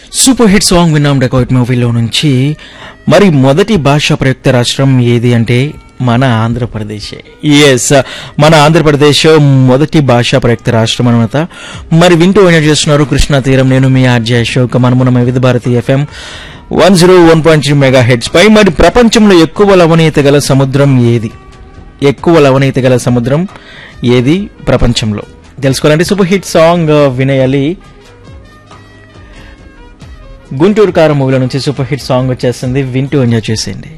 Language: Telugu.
సూపర్ హిట్ సాంగ్ విన్నాం డెకోయిట్ మూవీలో నుంచి మరి మొదటి భాషా ప్రయుక్త రాష్ట్రం ఏది అంటే మన ఆంధ్రప్రదేశ్ ఎస్ మన ఆంధ్రప్రదేశ్ మొదటి భాషా ప్రయుక్త రాష్ట్రం అనమాట మరి వింటూ ఎంజాయ్ చేస్తున్నారు కృష్ణా తీరం నేను మీ ఆర్జే అశోక్ మనమున్న Vividh Bharati FM one zero one point three mega heads పై మరి ప్రపంచంలో ఎక్కువ లవణీయత గల సముద్రం ఏది ఎక్కువ లవణీయత గల సముద్రం ఏది ప్రపంచంలో తెలుసుకోవాలంటే సూపర్ హిట్ సాంగ్ వినేయాలి గుంటూరు కారం మూవీలో నుంచి సూపర్ హిట్ సాంగ్ వచ్చేస్తుంది వింటూ ఎంజాయ్ చేసేయండి